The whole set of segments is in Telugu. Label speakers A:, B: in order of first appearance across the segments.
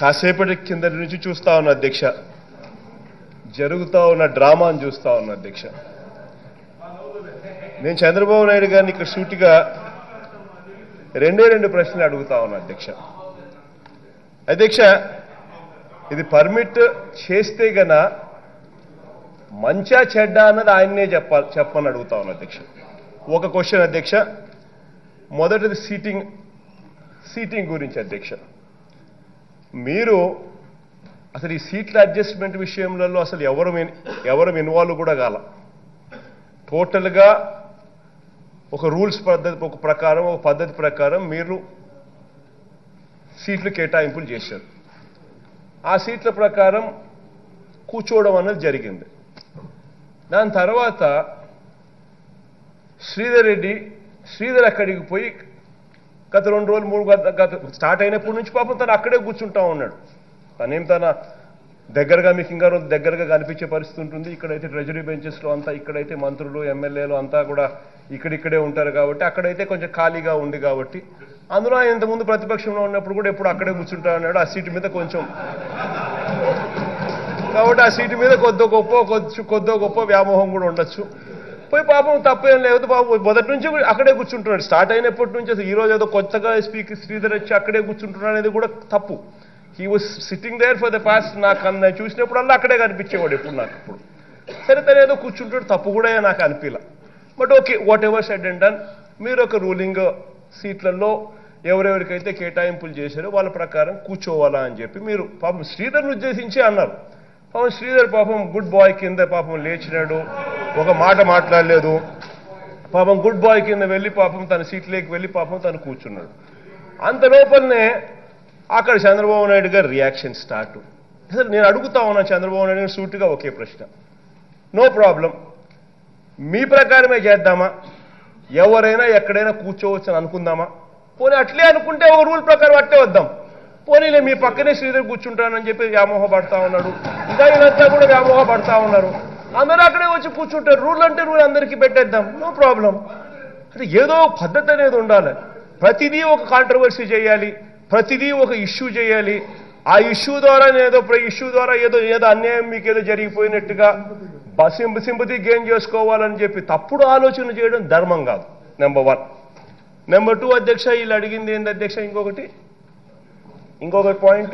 A: కాసేపటి కిందటి నుంచి చూస్తా ఉన్న అధ్యక్ష జరుగుతా ఉన్న డ్రామాను చూస్తా ఉన్న అధ్యక్ష నేను చంద్రబాబు నాయుడు గారిని ఇక్కడ సూటిగా రెండే రెండు ప్రశ్నలు అడుగుతా ఉన్నా అధ్యక్ష అధ్యక్ష ఇది పర్మిట్ చేస్తే గన మంచా చెడ్డ అన్నది ఆయన్నే చెప్పాలి చెప్పని అడుగుతా ఉన్నా అధ్యక్ష ఒక క్వశ్చన్ అధ్యక్ష మొదటిది సీటింగ్ సీటింగ్ గురించి అధ్యక్ష మీరు అసలు ఈ సీట్ల అడ్జస్ట్మెంట్ విషయంలో అసలు ఎవరు ఇన్- ఎవరు ఇన్వాల్వ్ కూడా కాల టోటల్గా ఒక రూల్స్ పద్ధతి ఒక ప్రకారం ఒక పద్ధతి ప్రకారం మీరు సీట్లు కేటాయింపులు చేశారు ఆ సీట్ల ప్రకారం కూర్చోవడం అనేది జరిగింది దాని తర్వాత శ్రీధర్ రెడ్డి శ్రీధర్ అక్కడికి పోయి గత రెండు రోజులు మూడు గత- గత స్టార్ట్ అయినప్పటి నుంచి పాపం తను అక్కడే కూర్చుంటా ఉన్నాడు తనేం తన దగ్గరగా మీకు ఇంకా రోజు దగ్గరగా కనిపించే పరిస్థితి ఉంటుంది ఇక్కడైతే ట్రెజరీ బెంచెస్లో అంతా ఇక్కడైతే మంత్రులు ఎమ్మెల్యేలు అంతా కూడా ఇక్కడిక్కడే ఉంటారు కాబట్టి అక్కడైతే కొంచెం ఖాళీగా ఉంది కాబట్టి అందులో ఆయన ఇంతకుముందు ప్రతిపక్షంలో ఉన్నప్పుడు కూడా ఎప్పుడు అక్కడే కూర్చుంటా ఉన్నాడు ఆ సీటు మీద కొంచెం కాబట్టి ఆ సీటు మీద కొద్దో గొప్ప కొద్ది కొద్దో గొప్ప వ్యామోహం కూడా ఉండొచ్చు పోయి పాపం తప్పేం లేదు పాపం మొదటి నుంచి కూడా అక్కడే కూర్చుంటున్నాడు స్టార్ట్ అయినప్పటి నుంచి అసలు ఈ రోజు ఏదో కొత్తగా స్పీకర్ శ్రీధర్ వచ్చి అక్కడే కూర్చుంటున్నాడు అనేది కూడా తప్పు he was sitting there for the past నాకు అన్న చూసినప్పుడల్లా అక్కడే కనిపించేవాడు ఎప్పుడు నాకు ఇప్పుడు సరే తను ఏదో కూర్చుంటాడు తప్పు కూడా నాకు అనిపించలే but okay whatever said and done మీరు ఒక రూలింగ్ సీట్లలో ఎవరెవరికైతే కేటాయింపులు చేశారో వాళ్ళ ప్రకారం కూర్చోవాలా అని చెప్పి మీరు పాపం శ్రీధర్ని ఉద్దేశించి అన్నారు పాపం శ్రీధర్ పాపం గుడ్ బాయ్ కింద పాపం లేచినాడు ఒక మాట మాట్లాడలేదు పాపం గుడ్ బాయ్ కింద వెళ్ళి పాపం తన సీట్లోకి వెళ్ళి పాపం తను కూర్చున్నాడు అంత లోపలనే అక్కడ చంద్రబాబు నాయుడు గారు రియాక్షన్ స్టార్ట్ అసలు నేను అడుగుతా ఉన్నా చంద్రబాబు నాయుడు గారు సూటిగా ఒకే ప్రశ్న నో ప్రాబ్లం మీ ప్రకారమే చేద్దామా ఎవరైనా ఎక్కడైనా కూర్చోవచ్చు అని అనుకుందామా పోనీ అట్లే అనుకుంటే ఒక రూల్ ప్రకారం అట్లే వద్దాం పోనీలే మీ పక్కనే శ్రీధర్ కూర్చుంటానని చెప్పి వ్యామోహ పడతా ఉన్నాడు ఇంకా వీళ్ళంతా కూడా వ్యామోహ పడతా ఉన్నారు అందరూ అక్కడే వచ్చి కూర్చుంటారు రూల్ అంటే రూల్ అందరికీ పెట్టేద్దాం నో ప్రాబ్లం అంటే ఏదో పద్ధతి అనేది ఉండాలి ప్రతిదీ ఒక కాంట్రవర్సీ చేయాలి ప్రతిదీ ఒక ఇష్యూ చేయాలి ఆ ఇష్యూ ద్వారా ఏదో ఇష్యూ ద్వారా ఏదో ఏదో అన్యాయం మీకు ఏదో జరిగిపోయినట్టుగా సింపతి గెయిన్ చేసుకోవాలని చెప్పి తప్పుడు ఆలోచన చేయడం ధర్మం కాదు నెంబర్ వన్ నెంబర్ టూ అధ్యక్ష వీళ్ళు అడిగింది ఏంది అధ్యక్ష ఇంకొకటి ఇంకొక పాయింట్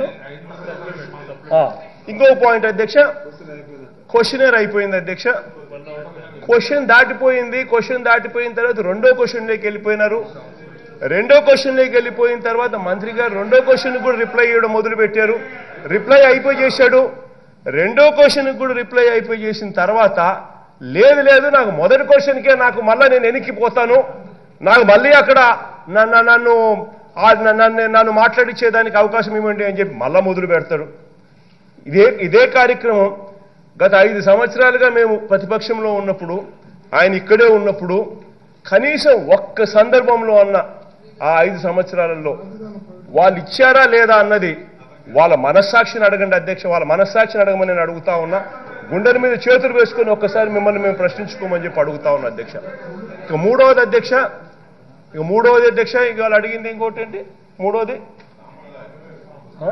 A: ఇంకొక పాయింట్ అధ్యక్ష క్వశ్చనర్ అయిపోయింది అధ్యక్ష క్వశ్చన్ దాటిపోయింది క్వశ్చన్ దాటిపోయిన తర్వాత రెండో క్వశ్చన్లోకి వెళ్ళిపోయినారు రెండో క్వశ్చన్లోకి వెళ్ళిపోయిన తర్వాత మంత్రి గారు రెండో క్వశ్చన్ కూడా రిప్లై ఇవ్వడం మొదలు పెట్టారు రిప్లై అయిపోయి చేశాడు రెండో క్వశ్చన్ కూడా రిప్లై అయిపోయి చేసిన తర్వాత లేదు లేదు నాకు మొదటి క్వశ్చన్కే నాకు మళ్ళీ నేను వెనక్కిపోతాను నాకు మళ్ళీ అక్కడ నన్ను నన్ను ఆ నన్ను నన్ను మాట్లాడించేదానికి అవకాశం ఇవ్వండి అని చెప్పి మళ్ళా మొదలు పెడతాడు ఇదే ఇదే కార్యక్రమం గత ఐదు సంవత్సరాలుగా మేము ప్రతిపక్షంలో ఉన్నప్పుడు ఆయన ఇక్కడే ఉన్నప్పుడు కనీసం ఒక్క సందర్భంలో అన్న ఆ ఐదు సంవత్సరాలలో వాళ్ళు ఇచ్చారా లేదా అన్నది వాళ్ళ మనస్సాక్షిని అడగండి అధ్యక్ష వాళ్ళ మనస్సాక్షిని అడగమని నేను అడుగుతా ఉన్నా గుండెల మీద చేతులు వేసుకొని ఒక్కసారి మిమ్మల్ని మేము ప్రశ్నించుకోమని చెప్పి అడుగుతా ఉన్నా అధ్యక్ష ఇక మూడవది అధ్యక్ష ఇక మూడవది అధ్యక్ష ఇక వాళ్ళు అడిగింది ఇంకోటి ఏంటి మూడవది ఆ?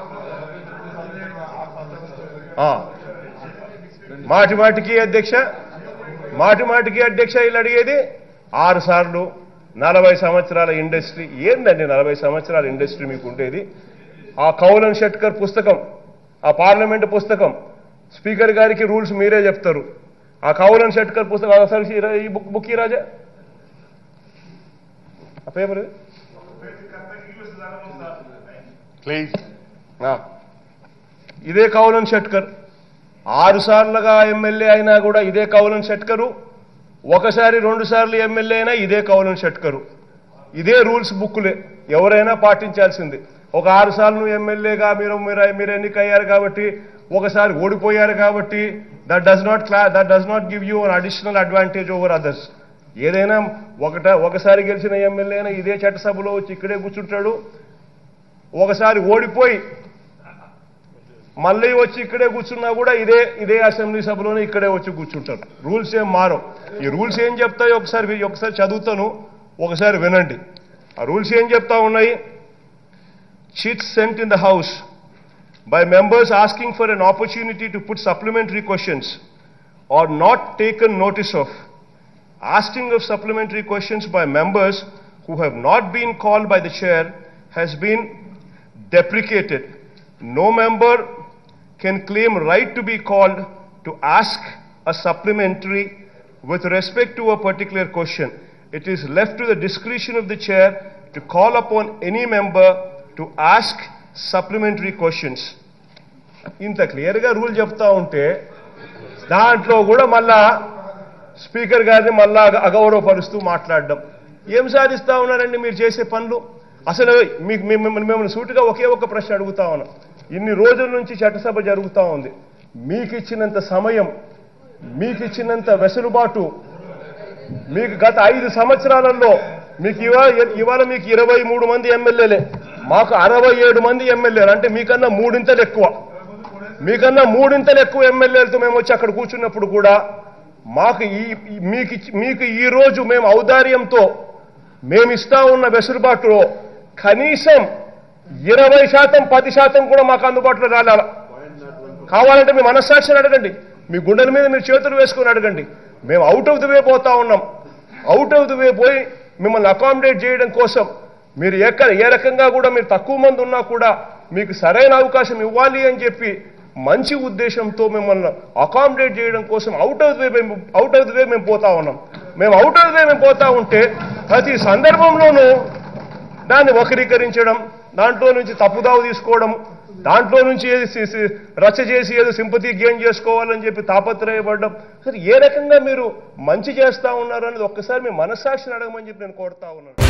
A: ఆ. మాటి మాటికి అధ్యక్ష మాటి మాటికి అధ్యక్ష వీళ్ళు అడిగేది ఆరు సార్లు నలభై సంవత్సరాల ఇండస్ట్రీ ఏందండి నలభై సంవత్సరాల ఇండస్ట్రీ మీకు ఉండేది ఆ కౌలన్ షెట్కర్ పుస్తకం ఆ పార్లమెంట్ పుస్తకం స్పీకర్ గారికి రూల్స్ మీరే చెప్తారు ఆ కౌలన్ షెట్కర్ పుస్తకం ఒకసారి ఈ- ఈ బుక్ బుక్ ఈ రాజా ఆ పేపర్ ఇది?
B: ప్లీజ్
A: ఆ. ఇదే కౌలన్ షెట్కర్ ఆరు సార్లుగా ఎమ్మెల్యే అయినా కూడా ఇదే కౌలన్ షెట్కరు ఒకసారి రెండు సార్లు ఎమ్మెల్యే అయినా ఇదే కౌలన్ షెట్కరు ఇదే రూల్స్ బుక్కులే ఎవరైనా పాటించాల్సింది ఒక ఆరు సార్లు నువ్వు ఎమ్మెల్యేగా మీరు మీరు మీరు ఎన్నికయ్యారు కాబట్టి ఒకసారి ఓడిపోయారు కాబట్టి దట్ డస్ నాట్ క్లా that does not give you an additional advantage over others ఏదైనా ఒకట ఒకసారి గెలిచిన ఎమ్మెల్యే అయినా ఇదే చట్టసభలో వచ్చి ఇక్కడే కూర్చుంటాడు ఒకసారి ఓడిపోయి మళ్ళీ వచ్చి ఇక్కడే కూర్చున్నా కూడా ఇదే ఇదే అసెంబ్లీ సభలోనే ఇక్కడే వచ్చి కూర్చుంటారు రూల్స్ ఏం మారం ఈ రూల్స్ ఏం చెప్తాయో ఒకసారి వి- ఒకసారి చదువుతాను ఒకసారి వినండి ఆ రూల్స్ ఏం చెప్తా ఉన్నాయి chits sent in the house by members asking for an opportunity to put supplementary questions or not taken notice of. Asking of supplementary questions by members who have not been called by the chair has been deprecated. No member can claim right to be called to ask a supplementary with respect to a particular question. It is left to the discretion of the chair to call upon any member to ask supplementary questions. ఇంత క్లియర్గా రూల్ చెప్తా ఉంటే దాంట్లో కూడా మళ్ళా స్పీకర్ గారిని మళ్ళా అగ- అగౌరవపరుస్తూ మాట్లాడడం ఏం సాధిస్తా ఉన్నారండి మీరు చేసే పనులు అసలు మీకు మేము మిమ్మల్ని సూటిగా ఒకే ఒక్క ప్రశ్న అడుగుతా ఉన్నాం ఇన్ని రోజుల నుంచి చట్టసభ జరుగుతూ ఉంది మీకు ఇచ్చినంత సమయం మీకు ఇచ్చినంత వెసులుబాటు మీకు గత ఐదు సంవత్సరాలలో మీకు ఇవాళ ఇవాళ మీకు ఇరవై మూడు మంది ఎమ్మెల్యేలే మాకు అరవై ఏడు మంది ఎమ్మెల్యేలు అంటే మీకన్నా మూడింతలు ఎక్కువ మీకన్నా మూడింతలు ఎక్కువ ఎమ్మెల్యేలతో మేము వచ్చి అక్కడ కూర్చున్నప్పుడు కూడా మాకు ఈ ఈ- మీకు ఇచ్చి- మీకు ఈ రోజు మేము ఔదార్యంతో మేము ఇస్తా ఉన్న వెసులుబాటులో కనీసం ఇరవై శాతం పది శాతం కూడా మాకు అందుబాటులో రాలాల కావాలంటే మీ మనస్సాక్షిని అడగండి మీ గుండెల మీద మీరు చేతులు వేసుకొని అడగండి మేము అవుట్ ఆఫ్ ది వే పోతా ఉన్నాం అవుట్ ఆఫ్ ది వే పోయి మిమ్మల్ని అకామిడేట్ చేయడం కోసం మీరు ఎక్కడ ఏ రకంగా కూడా మీరు తక్కువ మంది ఉన్నా కూడా మీకు సరైన అవకాశం ఇవ్వాలి అని చెప్పి మంచి ఉద్దేశంతో మిమ్మల్ని అకామిడేట్ చేయడం కోసం అవుట్ ఆఫ్ ది వే మేము అవుట్ ఆఫ్ ది వే మేము పోతా ఉన్నాం మేము అవుట్ ఆఫ్ ది వే మేము పోతా ఉంటే ప్రతి సందర్భంలోనూ దాన్ని వక్రీకరించడం దాంట్లో నుంచి తప్పుదావు తీసుకోవడం దాంట్లో నుంచి ఏది సి- సి- రచ్చ చేసి ఏదో సింపతి గెయిన్ చేసుకోవాలని చెప్పి తాపత్రయపడడం అసలు ఏ రకంగా మీరు మంచి చేస్తా ఉన్నారు అనేది ఒక్కసారి మీ మనస్సాక్షిని అడగమని చెప్పి నేను కోరుతా ఉన్నాను